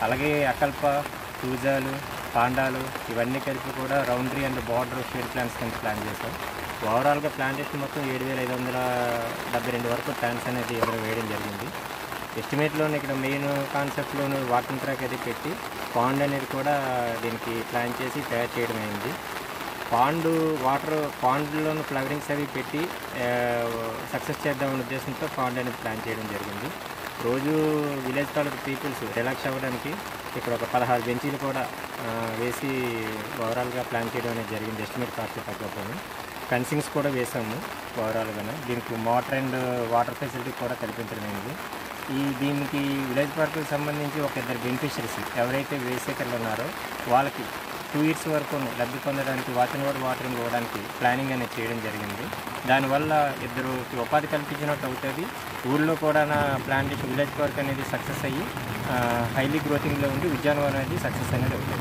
అలాగే అకల్ప కూజాలు పాండాలు ఇవన్నీ కలిపి కూడా boundary and border shade plans కింద ప్లాన్ చేసాం ఓవరాల్గా ప్లాంటేషన్ మొత్తం ఏడు వేల ఐదు వందల డెబ్బై రెండు వరకు ప్లాన్స్ అనేది ఎదురు వేయడం జరిగింది ఎస్టిమేట్లోనే ఇక్కడ మెయిన్ కాన్సెప్ట్లోను వాకింగ్ ట్రాక్ అది పెట్టి పాండ్ అనేది కూడా దీనికి ప్లాన్ చేసి తయారు చేయడం అయింది పాండు వాటర్ పాండ్లోను ఫ్లవరింగ్స్ అవి పెట్టి సక్సెస్ చేద్దామనే ఉద్దేశంతో పాండ్ అనేది ప్లాన్ చేయడం జరిగింది రోజు విలేజ్ తాలూకు పీపుల్స్ రిలాక్స్ అవ్వడానికి ఇక్కడ ఒక పదహారు బెంచీలు కూడా ఆ, వేసి ఓవరాల్గా ప్లాన్ చేయడం అనేది జరిగింది ఎస్టిమేట్ కాస్ట్ తగ్గకపోయినా ఫెన్సింగ్స్ కూడా వేసాము ఓవరాల్గానే దీనికి మోటార్ అండ్ వాటర్ ఫెసిలిటీ కూడా కల్పించడం అయింది ఈ దీనికి విలేజ్ పార్క్కి సంబంధించి ఒక ఇద్దరు బెనిఫిషరీస్ ఎవరైతే వేసేకర్లు ఉన్నారో వాళ్ళకి టూ ఇయర్స్ వరకు లబ్ధి పొందడానికి వాచ్ వాటర్ వాటరింగ్ ఇవ్వడానికి ప్లానింగ్ అనేది చేయడం జరిగింది దానివల్ల ఇద్దరుకి ఉపాధి కల్పించినట్టు అవుతుంది ఊళ్ళో కూడా నా ప్లాంటేషన్ విలేజ్ పార్క్ అనేది సక్సెస్ అయ్యి హైలీ గ్రోతింగ్లో ఉండి ఉద్యానవనం అనేది సక్సెస్ అనేది అవుతుంది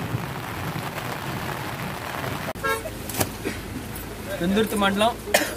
పెందుర్తి మండలం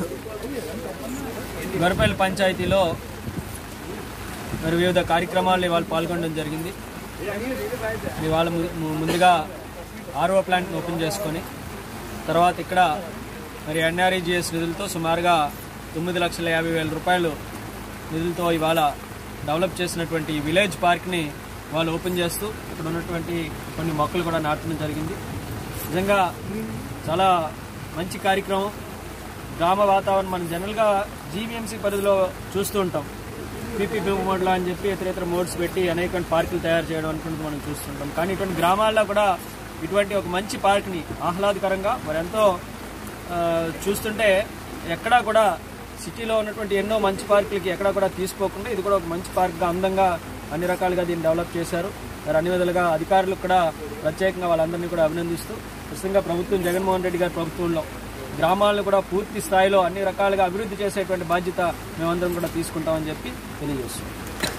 గొరపల్లి పంచాయతీలో మరి వివిధ కార్యక్రమాల్లో ఇవాళ పాల్గొనడం జరిగింది ఇవాళ ము- ము- ముందుగా ఆర్ఓ ప్లాంట్ని ఓపెన్ చేసుకొని తర్వాత ఇక్కడ మరి ఎన్ఆర్ఈజిఎస్ నిధులతో సుమారుగా తొమ్మిది లక్షల యాభై వేల రూపాయలు నిధులతో ఇవాళ డెవలప్ చేసినటువంటి ఈ విలేజ్ పార్క్ని వాళ్ళు ఓపెన్ చేస్తూ ఇక్కడ ఉన్నటువంటి కొన్ని మొక్కలు కూడా నాటడం జరిగింది నిజంగా చాలా మంచి కార్యక్రమం గ్రామ వాతావరణం మనం జనరల్గా జీవీఎంసీ పరిధిలో చూస్తూ ఉంటాం పీపీపీ మోడ్లో అని చెప్పి ఇతర ఇతర మోడ్స్ పెట్టి అనేక పార్కులు తయారు చేయడం అనుకుంటూ మనం చూస్తుంటాం కానీ ఇటువంటి గ్రామాల్లో కూడా ఇటువంటి ఒక మంచి పార్క్ని ఆహ్లాదకరంగా మరి ఎంతో ఆ, చూస్తుంటే ఎక్కడా కూడా సిటీలో ఉన్నటువంటి ఎన్నో మంచి పార్కులకి ఎక్కడా కూడా తీసుకోకుండా ఇది కూడా ఒక మంచి పార్క్గా అందంగా అన్ని రకాలుగా దీన్ని డెవలప్ చేశారు మరి అన్ని విధాలుగా అధికారులకు కూడా ప్రత్యేకంగా వాళ్ళందరినీ కూడా అభినందిస్తూ ఖచ్చితంగా ప్రభుత్వం జగన్మోహన్ రెడ్డి గారి ప్రభుత్వంలో గ్రామాలను కూడా పూర్తి స్థాయిలో అన్ని రకాలుగా అభివృద్ధి చేసేటువంటి బాధ్యత మేమందరం కూడా తీసుకుంటామని చెప్పి తెలియజేస్తున్నాం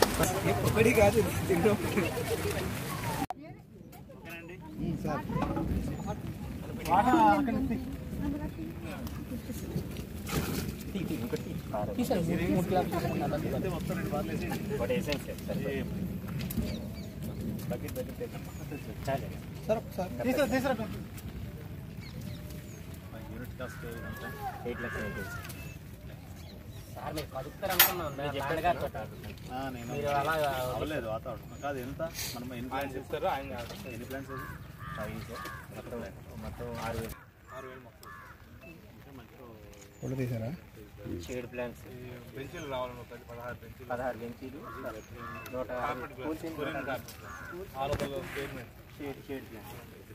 ఒకటి వేసాను సార్ సరే. బకెట్ బకెట్ వేసాను. చాలే. యూనిట్ కాస్ట్ ఎయిట్ లక్షలు అవుతుంది సార్. సార్ మీరు కలుపుతారు అనుకున్నాం మేము నాన్నగారు చెప్పారు. మీరు అలా అవ్వలేదు వాతావరణం కాదు ఎంత మనం ఎన్ని ప్లాన్స్ చెప్తారో ఆయన ఎన్ని ప్లాన్స్ అవి సార్. మొత్తం మొత్తం ఆరు వేలు షేడ్ ప్లాన్స్ బెంచీలు రావాలి పది పదహారు బెంచీలు పదహారు బెంచీలు నూట కూర్చుని all over payment shade shade plans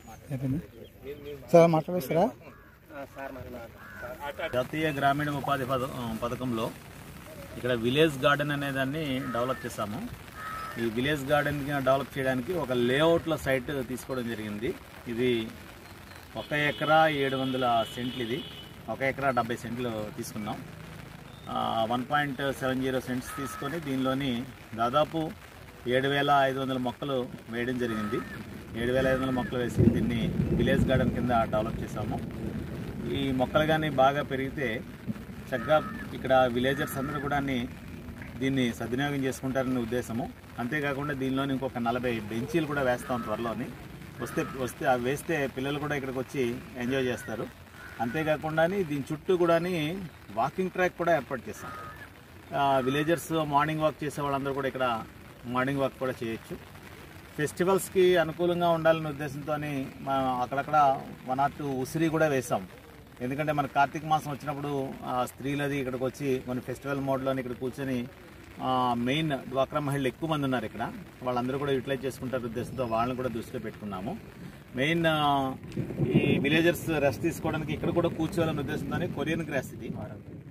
sir మాట్లాడేస్తారా సార్ మరి నాకు జాతీయ గ్రామీణ ఉపాధి పథ పథకంలో ఇక్కడ విలేజ్ గార్డెన్ అనే దాన్ని డెవలప్ చేశాము ఈ విలేజ్ గార్డెన్ డెవలప్ చేయడానికి ఒక లేఅవుట్ల సైట్ తీసుకోవడం జరిగింది ఇది ఒక ఎకరా ఏడు వందల సెంట్లు ఇది ఒక ఎకరా డెబ్బై సెంట్లు తీసుకున్నాం one point seven zero cents తీసుకొని దీనిలోని దాదాపు ఏడు వేల ఐదు వందల మొక్కలు వేయడం జరిగింది ఏడు వేల ఐదు వందల మొక్కలు వేసి దీన్ని విలేజ్ గార్డెన్ కింద డెవలప్ చేశాము ఈ మొక్కలు కానీ బాగా పెరిగితే చక్కగా ఇక్కడ విలేజర్స్ అందరూ కూడా దీన్ని సద్వినియోగం చేసుకుంటారనే ఉద్దేశము అంతేకాకుండా దీనిలోని ఇంకొక నలభై బెంచీలు కూడా వేస్తాం త్వరలోని వస్తే వస్తే అవి వేస్తే పిల్లలు కూడా ఇక్కడికి వచ్చి ఎంజాయ్ చేస్తారు అంతేకాకుండా దీని చుట్టూ కూడా వాకింగ్ ట్రాక్ కూడా ఏర్పాటు చేస్తాం విలేజర్స్ మార్నింగ్ వాక్ చేసే వాళ్ళందరూ కూడా ఇక్కడ మార్నింగ్ వాక్ కూడా చేయొచ్చు ఫెస్టివల్స్కి అనుకూలంగా ఉండాలనే ఉద్దేశంతో మనం అక్కడక్కడ వన్ ఆర్ టూ ఉసిరి కూడా వేసాం ఎందుకంటే మన కార్తీక మాసం వచ్చినప్పుడు ఆ, స్త్రీలది ఇక్కడికి వచ్చి మన ఫెస్టివల్ మోడ్లో ఇక్కడ కూర్చొని ఆ, మెయిన్ డ్వాక్రా మహిళలు ఎక్కువ మంది ఉన్నారు ఇక్కడ వాళ్ళందరూ కూడా యూటిలైజ్ చేసుకుంటారు ఉద్దేశంతో వాళ్ళని కూడా దృష్టిలో పెట్టుకున్నాము మెయిన్ ఆ, ఈ విలేజర్స్ రెస్ట్ తీసుకోవడానికి ఇక్కడ కూడా కూర్చోవాలనే ఉద్దేశంతో కొరియన్ గ్రాస్ ఇది